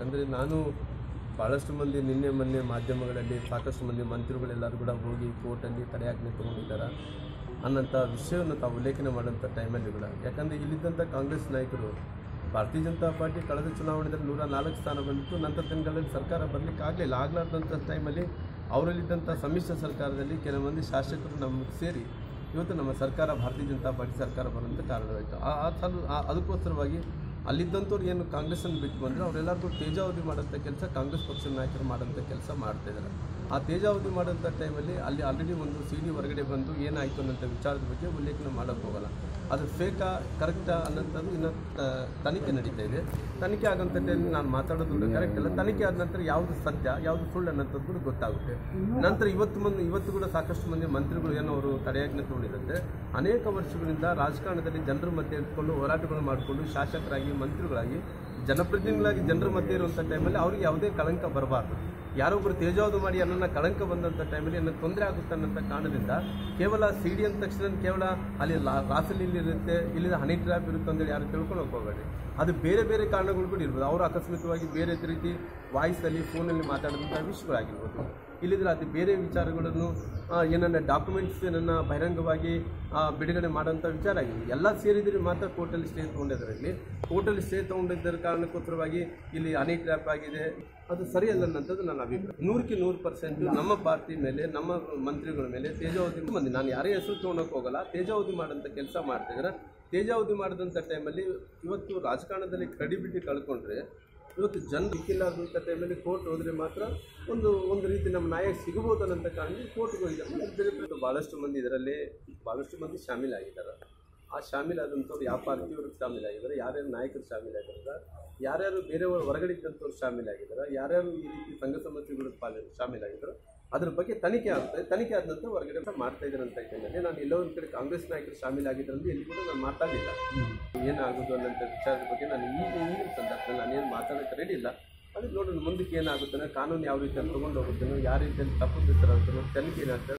ಯಾಕಂದರೆ ನಾನು ಭಾಳಷ್ಟು ಮಂದಿ ನಿನ್ನೆ ಮೊನ್ನೆ ಮಾಧ್ಯಮಗಳಲ್ಲಿ ಸಾಕಷ್ಟು ಮಂದಿ ಮಂತ್ರಿಗಳೆಲ್ಲರೂ ಕೂಡ ಹೋಗಿ ಕೋರ್ಟಲ್ಲಿ ತಡೆಯಾಜ್ಞೆ ತೊಗೊಂಡಿದ್ದಾರೆ ಅನ್ನೋಂಥ ವಿಷಯವನ್ನು ತಾವು ಉಲ್ಲೇಖನೆ ಮಾಡೋಂಥ ಟೈಮಲ್ಲಿ ಕೂಡ ಯಾಕಂದರೆ ಇಲ್ಲಿದ್ದಂಥ ಕಾಂಗ್ರೆಸ್ ನಾಯಕರು ಭಾರತೀಯ ಜನತಾ ಪಾರ್ಟಿ ಕಳೆದ ಚುನಾವಣೆಯಲ್ಲಿ ನೂರ ನಾಲ್ಕು ಸ್ಥಾನ ಬಂದಿತ್ತು ನಂತರ ದಿನಗಳಲ್ಲಿ ಸರ್ಕಾರ ಬರಲಿಕ್ಕೆ ಆಗಲಿಲ್ಲ ಆಗಲಾರ್ದಂಥ ಟೈಮಲ್ಲಿ ಅವರಲ್ಲಿದ್ದಂಥ ಸಮ್ಮಿಶ್ರ ಸರ್ಕಾರದಲ್ಲಿ ಕೆಲವು ಮಂದಿ ಶಾಸಕರು ನಮಗೆ ಸೇರಿ ಇವತ್ತು ನಮ್ಮ ಸರ್ಕಾರ ಭಾರತೀಯ ಜನತಾ ಪಾರ್ಟಿ ಸರ್ಕಾರ ಬರುವಂಥ ಕಾರಣವಾಯಿತು ಆ ಆ ಸಲ ಆ- ಅದಕ್ಕೋಸ್ಕರವಾಗಿ ಅಲ್ಲಿದ್ದಂಥವ್ರು ಏನು ಕಾಂಗ್ರೆಸ್ಸನ್ನು ಬಿಟ್ಟು ಬಂದರೆ ಅವರೆಲ್ಲರಿಗೂ ತೇಜಾವಧಿ ಮಾಡೋಂಥ ಕೆಲಸ ಕಾಂಗ್ರೆಸ್ ಪಕ್ಷದ ನಾಯಕರು ಮಾಡೋಂಥ ಕೆಲಸ ಮಾಡ್ತಾ ಇದ್ದಾರೆ ಆ ತೇಜಾವಧಿ ಮಾಡೋಂಥ ಟೈಮಲ್ಲಿ ಅಲ್ಲಿ ಆಲ್ರೆಡಿ ಒಂದು ಸಿ ಡಿ ಹೊರಗಡೆ ಬಂದು ಏನಾಯಿತು ಅನ್ನೋಂಥ ವಿಚಾರದ ಬಗ್ಗೆ ಉಲ್ಲೇಖನ ಮಾಡೋಕ್ಕೆ ಹೋಗಲ್ಲ ಅದು ಫೇಕಾ ಕರೆಕ್ಟಾ ಅನ್ನೋಂಥದ್ದು ಇನ್ನು ತ- ತನಿಖೆ ನಡೀತಾ ಇದೆ ತನಿಖೆ ಆಗೋಂಥ ಟೈಮ್ ನಾನು ಮಾತಾಡೋದು ಕರೆಕ್ಟ್ ಅಲ್ಲ ತನಿಖೆ ಆದ ನಂತರ ಯಾವುದು ಸತ್ಯ ಯಾವುದು ಸುಳ್ಳು ಅನ್ನೋಂಥದ್ದು ಕೂಡ ಗೊತ್ತಾಗುತ್ತೆ ನಂತರ ಇವತ್ತು ಮಂದಿ ಇವತ್ತು ಕೂಡ ಸಾಕಷ್ಟು ಮಂದಿ ಮಂತ್ರಿಗಳು ಏನೋ ಅವರು ತಡೆಯಾಜ್ಞೆ ತಗೊಂಡಿರುತ್ತೆ ಅನೇಕ ವರ್ಷಗಳಿಂದ ರಾಜಕಾರಣದಲ್ಲಿ ಜನರ ಮಧ್ಯೆ ಇಟ್ಕೊಂಡು ಹೋರಾಟಗಳು ಮಾಡಿಕೊಂಡು ಶಾಸಕರಾಗಿ ಮಂತ್ರಿಗಳಾಗಿ ಜನಪ್ರತಿನಿಧಿಗಳಾಗಿ ಜನರ ಮಧ್ಯೆ ಇರುವಂಥ ಟೈಮಲ್ಲಿ ಅವ್ರಿಗೆ ಯಾವುದೇ ಕಳಂಕ ಬರಬಾರ್ದು ಯಾರೊಬ್ಬರು ತೇಜಾವಧಿ ಮಾಡಿ ಅನ್ನೋನ್ನ ಕಳಂಕ ಬಂದಂಥ ಟೈಮಲ್ಲಿ ಏನೋ ತೊಂದರೆ ಆಗುತ್ತೆ ಅನ್ನೋಂಥ ಕಾರಣದಿಂದ ಕೇವಲ ಸಿ ಡಿ ಅಂದ ತಕ್ಷಣ ಕೇವಲ ಅಲ್ಲಿ ಲಾ- ರಾಸಲ್ಲಿ ಇರುತ್ತೆ ಇಲ್ಲಿಂದ ಹನಿ ಟ್ರ್ಯಾಪ್ ಇರುತ್ತೆ ಅಂತೇಳಿ ಯಾರು ತಿಳ್ಕೊಳಕ್ಕೆ ಹೋಗಬೇಡಿ ಅದು ಬೇರೆ ಬೇರೆ ಕಾರಣಗಳು ಕೂಡ ಇರ್ಬೋದು ಅವರು ಆಕಸ್ಮಿಕವಾಗಿ ಬೇರೆ ರೀತಿ ವಾಯ್ಸಲ್ಲಿ ಫೋನಲ್ಲಿ ಮಾತಾಡಿದಂಥ ವಿಷಯಗಳಾಗಿರ್ಬೋದು ಇಲ್ಲಿದ್ರೆ ಅದು ಬೇರೆ ವಿಚಾರಗಳನ್ನು ಆ, ಏನನ್ನ ಡಾಕ್ಯುಮೆಂಟ್ಸ್ ಏನನ್ನ ಬಹಿರಂಗವಾಗಿ ಆ, ಬಿಡುಗಡೆ ಮಾಡೋಂಥ ವಿಚಾರ ಆಗಿದೆ ಎಲ್ಲ ಸೇರಿದರೆ ಮಾತ್ರ ಕೋರ್ಟಲ್ಲಿ ಸ್ಟೇ ತೊಗೊಂಡಿದ್ದರಲ್ಲಿ ಕೋರ್ಟಲ್ಲಿ ಸ್ಟೇ ತೊಗೊಂಡಿದ್ದರ ಕಾರಣಕ್ಕೋಸ್ಕರವಾಗಿ ಇಲ್ಲಿ ಹನಿ ಟ್ರ್ಯಾಪ್ ಆಗಿದೆ ಅದು ಸರಿಯಲ್ಲ ಅನ್ನೋಂಥದ್ದು ನನ್ನ ಅಭಿಪ್ರಾಯ ನೂರಕ್ಕೆ ನೂರು ಪರ್ಸೆಂಟ್ ನಮ್ಮ ಪಾರ್ಟಿ ಮೇಲೆ ನಮ್ಮ ಮಂತ್ರಿಗಳ ಮೇಲೆ ತೇಜಾವಧಿ ಮಂದಿ ನಾನು ಯಾರೇ ಹೆಸರು ತೊಗೊಳಕ್ಕೆ ಹೋಗಲ್ಲ ತೇಜಾವಧಿ ಮಾಡೋಂಥ ಕೆಲಸ ಮಾಡ್ತಿದ್ದಾರೆ ತೇಜಾವಧಿ ಮಾಡಿದಂಥ ಟೈಮಲ್ಲಿ ಇವತ್ತು ರಾಜಕಾರಣದಲ್ಲಿ ಕ್ರೆಡಿಬಿಲಿಟಿ ಕಳ್ಕೊಂಡ್ರೆ ಇವತ್ತು ಜನ ಸಿಕ್ಕಿಲ್ಲಾದಂಥ ಟೈಮಲ್ಲಿ ಕೋರ್ಟ್ ಹೋದರೆ ಮಾತ್ರ ಒಂದು ಒಂದು ರೀತಿ ನಮ್ಮ ನ್ಯಾಯ ಸಿಗಬಹುದು ಅನ್ನೋಂಥ ಕಾರಣಕ್ಕೆ ಕೋರ್ಟ್ಗೆ ಹೋಗಿದ್ದಾರೆ ಭಾಳಷ್ಟು ಮಂದಿ ಇದರಲ್ಲಿ ಭಾಳಷ್ಟು ಮಂದಿ ಶಾಮೀಲಾಗಿದ್ದಾರೆ ಆ ಶಾಮೀಲಾದಂಥವ್ರು ಯಾವ ಪಾರ್ಟಿಯವರು ಶಾಮೀಲಾಗಿದ್ದಾರೆ ಯಾರ್ಯಾರು ನಾಯಕರು ಶಾಮೀಲಾಗಿದ್ದಾರೆ ಯಾರ್ಯಾರು ಬೇರೆಯವರು ಹೊರಗಡೆ ಇದ್ದಂಥವ್ರು ಶಾಮೀಲಾಗಿದ್ದಾರೆ ಯಾರ್ಯಾರು ಈ ರೀತಿ ಸಂಘ ಸಂಸ್ಥೆಗಳು ಪಾಲ ಶಾಮೀಲಾಗಿದ್ದಾರೆ ಅದ್ರ ಬಗ್ಗೆ ತನಿಖೆ ಆಗ್ತದೆ ತನಿಖೆ ಆದ ನಂತರ ಹೊರಗಡೆ ಮಾಡ್ತಾ ಇದ್ದಾರೆ ಅಂತ ಟೈಮಲ್ಲಿ ನಾನು ಎಲ್ಲೋ ಒಂದು ಕಡೆ ಕಾಂಗ್ರೆಸ್ ನಾಯಕರು ಶಾಮೀಲಾಗಿದ್ದಾರೆ ಅಂತ ಎಲ್ಲಿ ಕೂಡ ನಾನು ಮಾತಾಡಿಲ್ಲ ಏನಾಗೋದು ಅನ್ನೋಂಥ ವಿಚಾರದ ಬಗ್ಗೆ ನಾನು ಈಗ ಈಗಿನ ಸಂದರ್ಭದಲ್ಲಿ ನಾನೇನು ಮಾತಾಡೋಕ್ಕೆ ರೆಡಿ ಇಲ್ಲ ಅದಕ್ಕೆ ನೋಡೋಣ ಮುಂದಕ್ಕೆ ಏನಾಗುತ್ತೆ ಕಾನೂನು ಯಾವ ರೀತಿಯಲ್ಲಿ ತೊಗೊಂಡು ಹೋಗುತ್ತೇನೋ ಯಾವ ರೀತಿಯಲ್ಲಿ ತಪ್ಪು ಬಿಡ್ತಾರೆ ಅಂತ ತನಿಖೆ ಏನಾಗ್ತದೆ